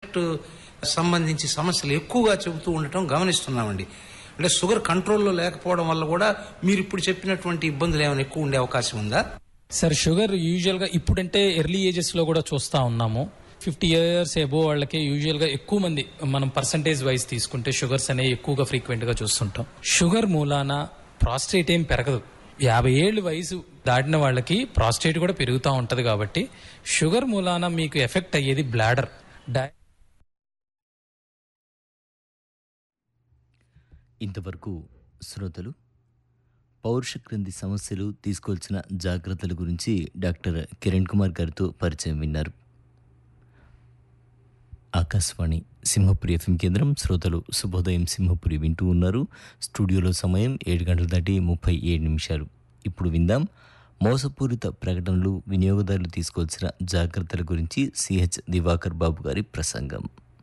సంబంధించి సమస్యలు ఎక్కువగా చెబుతూ ఉండటం గమనిస్తున్నామండి అంటే షుగర్ కంట్రోల్లో లేకపోవడం వల్ల కూడా మీరు ఇప్పుడు చెప్పినటువంటి ఇబ్బందులు ఏమైనా ఎక్కువ ఉండే అవకాశం ఉందా సార్ షుగర్ యూజువల్ గా ఇప్పుడంటే ఎర్లీ ఏజెస్ లో కూడా చూస్తా ఉన్నాము ఫిఫ్టీ ఇయర్స్ ఎబో వాళ్ళకి యూజువల్ గా ఎక్కువ మంది మనం పర్సంటేజ్ వైజ్ తీసుకుంటే షుగర్స్ అనేవి ఎక్కువగా ఫ్రీక్వెంట్ గా చూస్తుంటాం షుగర్ మూలాన ప్రాస్టేట్ ఏం పెరగదు యాభై ఏళ్ళు వయసు దాటిన వాళ్ళకి ప్రాస్టేట్ కూడా పెరుగుతూ ఉంటది కాబట్టి షుగర్ మూలాన మీకు ఎఫెక్ట్ అయ్యేది బ్లాడర్ డై ఇంతవరకు శ్రోతలు పౌరుష క్రింది సమస్యలు తీసుకోవాల్సిన జాగ్రత్తల గురించి డాక్టర్ కిరణ్ కుమార్ గారితో పరిచయం విన్నారు ఆకాశవాణి సింహపురి ఎఫ్ఎం కేంద్రం శ్రోతలు శుభోదయం సింహపురి వింటూ ఉన్నారు స్టూడియోలో సమయం ఏడు గంటల దాటి ముప్పై ఏడు నిమిషాలు ఇప్పుడు విందాం మోసపూరిత ప్రకటనలు వినియోగదారులు తీసుకోవాల్సిన జాగ్రత్తల గురించి సిహెచ్ దివాకర్ బాబు గారి ప్రసంగం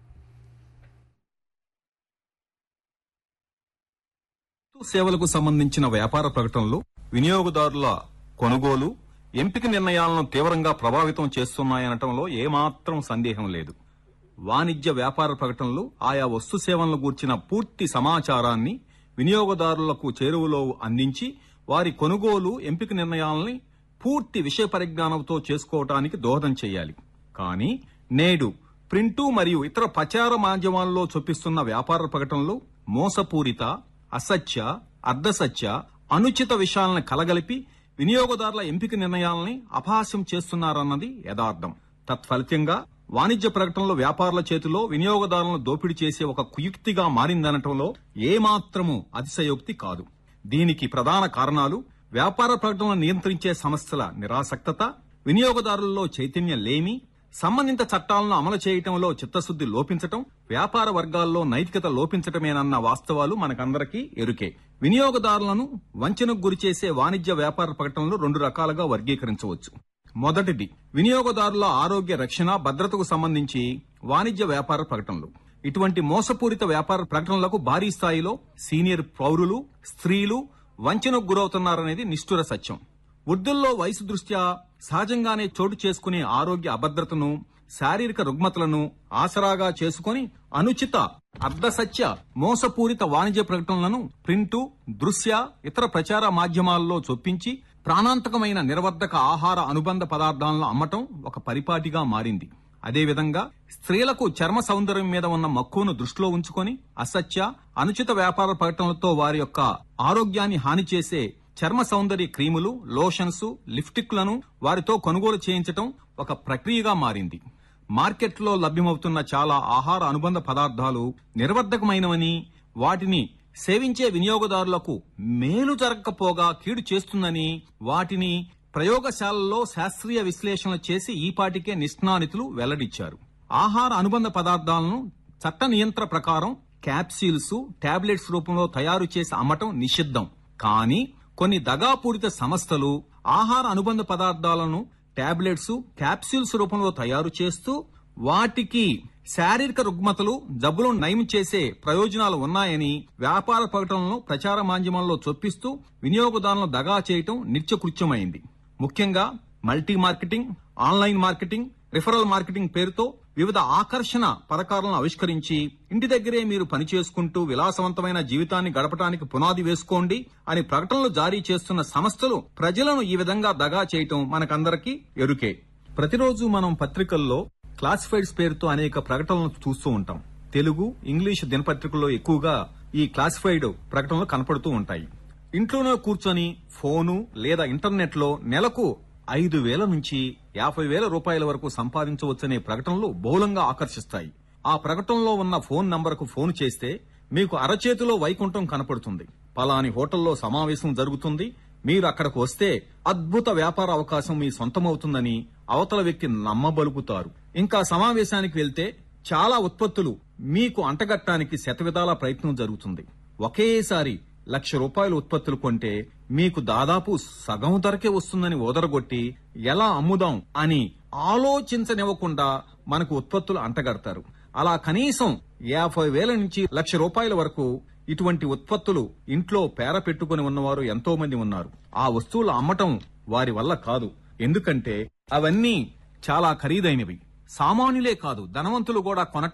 వస్తు సేవలకు సంబంధించిన వ్యాపార ప్రకటనలు వినియోగదారుల కొనుగోలు ఎంపిక నిర్ణయాలను తీవ్రంగా ప్రభావితం చేస్తున్నాయనటంలో ఏమాత్రం సందేహం లేదు వాణిజ్య వ్యాపార ప్రకటనలు ఆయా వస్తు సేవలను గూర్చిన పూర్తి సమాచారాన్ని వినియోగదారులకు చేరువలో అందించి వారి కొనుగోలు ఎంపిక నిర్ణయాలని పూర్తి విషయ పరిజ్ఞానంతో చేసుకోవటానికి దోహదం చేయాలి కానీ నేడు ప్రింటు మరియు ఇతర ప్రచార మాధ్యమాల్లో చొప్పిస్తున్న వ్యాపార ప్రకటనలు మోసపూరిత అసత్య అర్ధసత్య అనుచిత విషయాలను కలగలిపి వినియోగదారుల ఎంపిక నిర్ణయాలని అపహాస్యం చేస్తున్నారన్నది యథార్థం తత్ఫలితంగా వాణిజ్య ప్రకటనలు వ్యాపారుల చేతిలో వినియోగదారులను దోపిడీ చేసే ఒక కుయుక్తిగా మారిందనటంలో ఏమాత్రము అతిశయోక్తి కాదు దీనికి ప్రధాన కారణాలు వ్యాపార ప్రకటనలను నియంత్రించే సంస్థల నిరాసక్తత వినియోగదారుల్లో చైతన్యం లేమి సంబంధిత చట్టాలను అమలు చేయటంలో చిత్తశుద్ది లోపించటం వ్యాపార వర్గాల్లో నైతికత లోపించటమేనన్న వాస్తవాలు మనకందరికీ ఎరుకే వినియోగదారులను వంచనకు గురిచేసే వాణిజ్య వ్యాపార ప్రకటనలు రెండు రకాలుగా వర్గీకరించవచ్చు మొదటిది వినియోగదారుల ఆరోగ్య రక్షణ భద్రతకు సంబంధించి వాణిజ్య వ్యాపార ప్రకటనలు ఇటువంటి మోసపూరిత వ్యాపార ప్రకటనలకు భారీ స్థాయిలో సీనియర్ పౌరులు స్త్రీలు వంచనకు గురవుతున్నారనేది నిష్ఠుర సత్యం వృద్ధుల్లో వయసు దృష్ట్యా సహజంగానే చోటు చేసుకునే ఆరోగ్య అభద్రతను శారీరక రుగ్మతలను ఆసరాగా చేసుకొని అనుచిత అర్ధసత్య మోసపూరిత వాణిజ్య ప్రకటనలను ప్రింటు దృశ్య ఇతర ప్రచార మాధ్యమాల్లో చొప్పించి ప్రాణాంతకమైన నిరవర్ధక ఆహార అనుబంధ పదార్థాలను అమ్మటం ఒక పరిపాటిగా మారింది అదేవిధంగా స్త్రీలకు చర్మ సౌందర్యం మీద ఉన్న మక్కువను దృష్టిలో ఉంచుకొని అసత్య అనుచిత వ్యాపార ప్రకటనలతో వారి యొక్క ఆరోగ్యాన్ని హాని చేసే చర్మ సౌందర్య క్రీములు లోషన్స్ లిప్స్టిక్లను వారితో కొనుగోలు చేయించటం ఒక ప్రక్రియగా మారింది మార్కెట్లో లభ్యమవుతున్న చాలా ఆహార అనుబంధ పదార్థాలు నిర్వర్ధకమైనవని వాటిని సేవించే వినియోగదారులకు మేలు జరగకపోగా కీడు చేస్తుందని వాటిని ప్రయోగశాలల్లో శాస్త్రీయ విశ్లేషణలు చేసి ఈపాటికే నిష్ణానితులు వెల్లడించారు ఆహార అనుబంధ పదార్థాలను చట్ట నియంత్ర ప్రకారం క్యాప్సూల్స్ టాబ్లెట్స్ రూపంలో తయారు చేసి అమ్మటం నిషిద్ధం కానీ కొన్ని దగాపూరిత సంస్థలు ఆహార అనుబంధ పదార్థాలను టాబ్లెట్స్ క్యాప్సూల్స్ రూపంలో తయారు చేస్తూ వాటికి శారీరక రుగ్మతలు జబ్బులను నయం చేసే ప్రయోజనాలు ఉన్నాయని వ్యాపార ప్రకటనలను ప్రచార మాధ్యమంలో చొప్పిస్తూ వినియోగదారులను దగా చేయటం నిత్యకృత్యమైంది ముఖ్యంగా multi marketing online marketing referral marketing పేరుతో వివిధ ఆకర్షణ పథకాలను ఆవిష్కరించి ఇంటి దగ్గరే మీరు పని చేసుకుంటూ విలాసవంతమైన జీవితాన్ని గడపడానికి పునాది వేసుకోండి అని ప్రకటనలు జారీ చేస్తున్న సంస్థలు ప్రజలను ఈ విధంగా దగా చేయటం మనకందరికీ ఎరుకే ప్రతిరోజు మనం పత్రికల్లో క్లాసిఫైడ్స్ పేరుతో అనేక ప్రకటనలు చూస్తూ ఉంటాం తెలుగు ఇంగ్లీష్ దినపత్రికల్లో ఎక్కువగా ఈ క్లాసిఫైడ్ ప్రకటనలు కనపడుతూ ఉంటాయి ఇంట్లోనే కూర్చొని ఫోను లేదా ఇంటర్నెట్ లో నెలకు ఐదు వేల నుంచి యాభై వేల రూపాయల వరకు సంపాదించవచ్చనే ప్రకటనలు బహుళంగా ఆకర్షిస్తాయి ఆ ప్రకటనలో ఉన్న ఫోన్ నంబర్కు ఫోన్ చేస్తే మీకు అరచేతిలో వైకుంఠం కనపడుతుంది పలాని హోటల్లో సమావేశం జరుగుతుంది మీరు అక్కడికి వస్తే అద్భుత వ్యాపార అవకాశం మీ సొంతమవుతుందని అవతల వ్యక్తి నమ్మబలుకుతారు ఇంకా సమావేశానికి వెళ్తే చాలా ఉత్పత్తులు మీకు అంటగట్టానికి శతవిధాల ప్రయత్నం జరుగుతుంది ఒకేసారి లక్ష రూపాయల ఉత్పత్తులు కొంటే మీకు దాదాపు సగం ధరకే వస్తుందని ఓదరగొట్టి ఎలా అమ్ముదాం అని ఆలోచించనివ్వకుండా మనకు ఉత్పత్తులు అంటగడతారు అలా కనీసం యాభై వేల నుంచి లక్ష రూపాయల వరకు ఇటువంటి ఉత్పత్తులు ఇంట్లో పేర పెట్టుకుని ఉన్నవారు ఎంతో మంది ఉన్నారు ఆ వస్తువులు అమ్మటం వారి వల్ల కాదు ఎందుకంటే అవన్నీ చాలా ఖరీదైనవి సామాన్యులే కాదు ధనవంతులు కూడా కొనటం